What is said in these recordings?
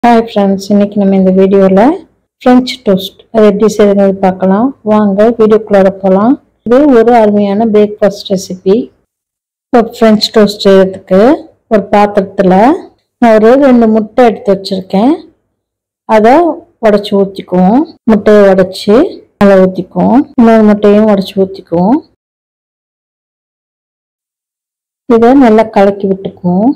hi friends இன்னைக்கு நம்ம இந்த வீடியோவில் ஃப்ரெஞ்ச் டோஸ்ட் அது எப்படி செய்யறது பார்க்கலாம் வாங்க வீடியோக்குள்ளார போகலாம் இது ஒரு அருமையான பிரேக்ஃபாஸ்ட் ரெசிபி இப்போ ஃப்ரெஞ்ச் டோஸ்ட் செய்யறதுக்கு ஒரு பாத்திரத்தில் நான் ஒரு ரெண்டு முட்டை எடுத்து வச்சுருக்கேன் அதை உடச்சி ஊற்றிக்குவோம் முட்டையை உடச்சி நல்லா ஊற்றிக்குவோம் இன்னொரு முட்டையும் உடச்சி ஊற்றிக்குவோம் இதை நல்லா கலக்கி விட்டுக்குவோம்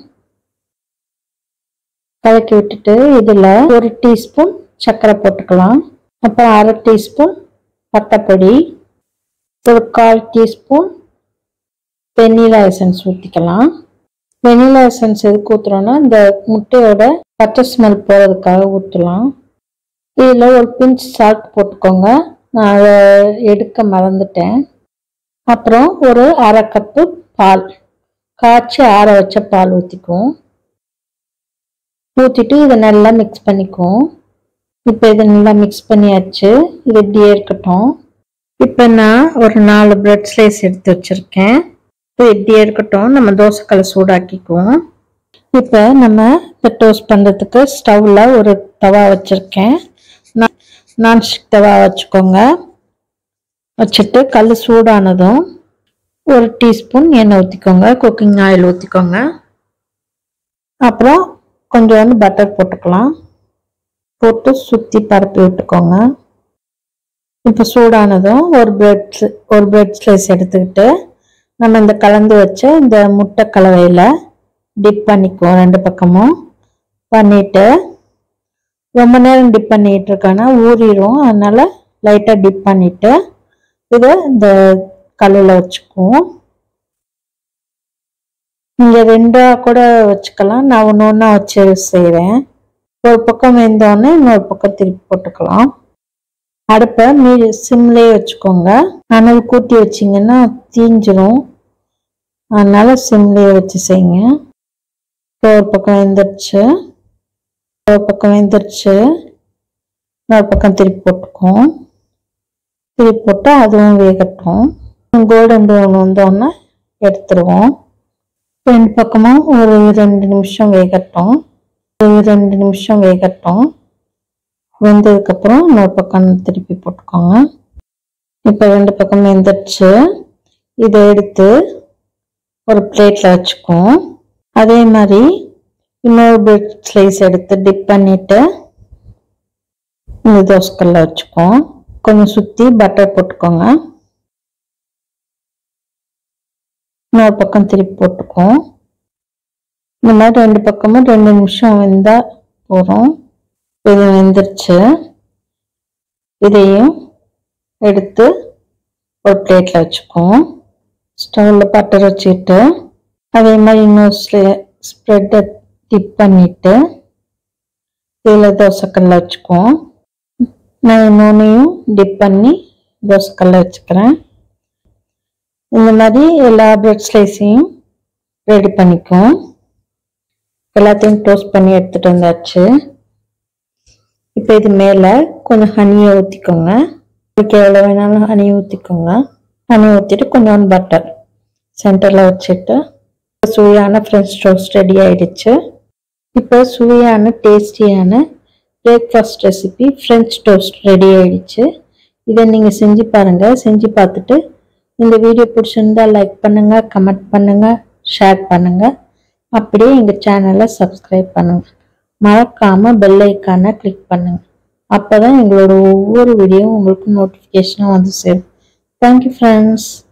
கலக்கி விட்டுட்டு இதில் ஒரு டீஸ்பூன் சர்க்கரை போட்டுக்கலாம் அப்புறம் அரை டீஸ்பூன் பட்டைப்பொடி ஒரு கால் டீஸ்பூன் வெண்ணிலா எசன்ஸ் ஊற்றிக்கலாம் வெண்ணிலா எசன்ஸ் எதுக்கு ஊற்றுறோன்னா இந்த முட்டையோட பச்சை ஸ்மெல் போகிறதுக்காக ஊற்றலாம் இதில் ஒரு பிஞ்ச் சால்ட் போட்டுக்கோங்க நான் அதை எடுக்க மறந்துட்டேன் அப்புறம் ஒரு அரை கப்பு பால் காய்ச்சி ஆற வச்ச பால் ஊற்றிக்குவோம் ஊற்றிட்டு இதை நல்லா மிக்ஸ் பண்ணிக்குவோம் இப்போ இதை நல்லா மிக்ஸ் பண்ணியாச்சு இது இப்படியே இருக்கட்டும் இப்போ நான் ஒரு நாலு பிரெட் ஸ்லைஸ் எடுத்து வச்சுருக்கேன் இது இப்படியே இருக்கட்டும் நம்ம தோசைக்கல்லை சூடாக்கிக்குவோம் இப்போ நம்ம இப்போ டோஸ்ட் பண்ணுறதுக்கு ஸ்டவ்வில் ஒரு தவா வச்சுருக்கேன் நான்ஸ்டிக் தவா வச்சுக்கோங்க வச்சுட்டு கல் சூடானதும் ஒரு டீஸ்பூன் எண்ணெய் ஊற்றிக்கோங்க குக்கிங் ஆயில் ஊற்றிக்கோங்க அப்புறம் கொஞ்சோண்டு பட்டர் போட்டுக்கலாம் போட்டு சுற்றி பரப்பி விட்டுக்கோங்க இப்போ சூடானதும் ஒரு பிரெட் ஒரு பிரெட் ஸ்லைஸ் எடுத்துக்கிட்டு நம்ம இந்த கலந்து வச்ச இந்த முட்டை கலவையில் டிப் பண்ணிக்குவோம் ரெண்டு பக்கமும் பண்ணிட்டு ரொம்ப நேரம் டிப் பண்ணிட்டு இருக்கோன்னா ஊறிடும் அதனால லைட்டாக டிப் பண்ணிட்டு இதை இந்த கல்லில் வச்சுக்குவோம் நீங்கள் ரெண்டாக கூட வச்சுக்கலாம் நான் ஒன்று ஒன்றா வச்சு செய்கிறேன் ஒரு பக்கம் வெந்தோடனே இன்னொரு பக்கம் திருப்பி போட்டுக்கலாம் அடுப்பை மீ சிம்லேயே வச்சுக்கோங்க அனல் கூட்டி வச்சிங்கன்னா தீஞ்சிரும் அதனால சிம்லேயே வச்சு செய்யுங்க ஒரு பக்கம் வெந்துருச்சு ஒரு பக்கம் வெந்துருச்சு இன்னொரு பக்கம் திருப்பி போட்டுக்குவோம் திருப்பி போட்டு அதுவும் வேகட்டும் கோல்டன் ப்ரௌன் வந்தோடனே எடுத்துருவோம் ரெண்டு பக்கமும் ஒரு ரெண்டு நிமிஷம் வேகட்டும் ஒரு ரெண்டு நிமிஷம் வேகட்டும் வெந்ததுக்கப்புறம் இன்னொரு பக்கம் திருப்பி போட்டுக்கோங்க இப்போ ரெண்டு பக்கம் வெந்துடுச்சு இதை எடுத்து ஒரு பிளேட்டில் வச்சுக்குவோம் அதே மாதிரி இன்னொரு பிரெட் ஸ்லைஸ் எடுத்து டிப் பண்ணிட்டு இந்த தோசைக்கல்ல வச்சுக்குவோம் கொஞ்சம் சுற்றி பட்டர் போட்டுக்கோங்க இன்னொரு பக்கம் திருப்பி போட்டுக்குவோம் இந்த மாதிரி ரெண்டு பக்கமும் ரெண்டு நிமிஷம் வெந்தால் போகிறோம் இது வெந்துருச்சு இதையும் எடுத்து ஒரு பிளேட்டில் வச்சுக்குவோம் ஸ்டவ்வில் பட்டர் வச்சுக்கிட்டு அதே மாதிரி இன்னொரு ஸ்ப்ரெட்டை டிப் பண்ணிவிட்டு இதில் தோசைக்கல்ல வச்சுக்குவோம் நான் இன்னொன்னையும் டிப் பண்ணி தோசைக்கல்ல வச்சுக்கிறேன் இந்த மாதிரி எல்லா பிரெட் ஸ்லைஸையும் ரெடி பண்ணிக்குவோம் எல்லாத்தையும் டோஸ்ட் பண்ணி எடுத்துகிட்டு வந்தாச்சு இப்போ இது மேலே கொஞ்சம் ஹனியை ஊற்றிக்கோங்க இதுக்கு எவ்வளோ வேணாலும் ஹனி ஊற்றிக்கோங்க ஹனி ஊற்றிட்டு கொஞ்சோண்டு பட்டர் சென்டரில் வச்சுட்டு சுவையான ஃப்ரெஞ்ச் டோஸ்ட் ரெடி ஆயிடுச்சு இப்போ சுவையான டேஸ்டியான breakfast recipe French toast ready ஆயிடுச்சு இதை நீங்கள் செஞ்சு பாருங்கள் செஞ்சு பார்த்துட்டு இந்த வீடியோ பிடிச்சிருந்தா லைக் பண்ணுங்கள் கமெண்ட் பண்ணுங்கள் ஷேர் பண்ணுங்கள் அப்படியே எங்கள் சேனலை சப்ஸ்கிரைப் பண்ணுங்கள் மறக்காமல் பெல் ஐக்கானை கிளிக் பண்ணுங்கள் அப்போ தான் எங்களோட ஒவ்வொரு வீடியோவும் உங்களுக்கு நோட்டிஃபிகேஷனும் வந்து சேரும் தேங்க்யூ ஃப்ரெண்ட்ஸ்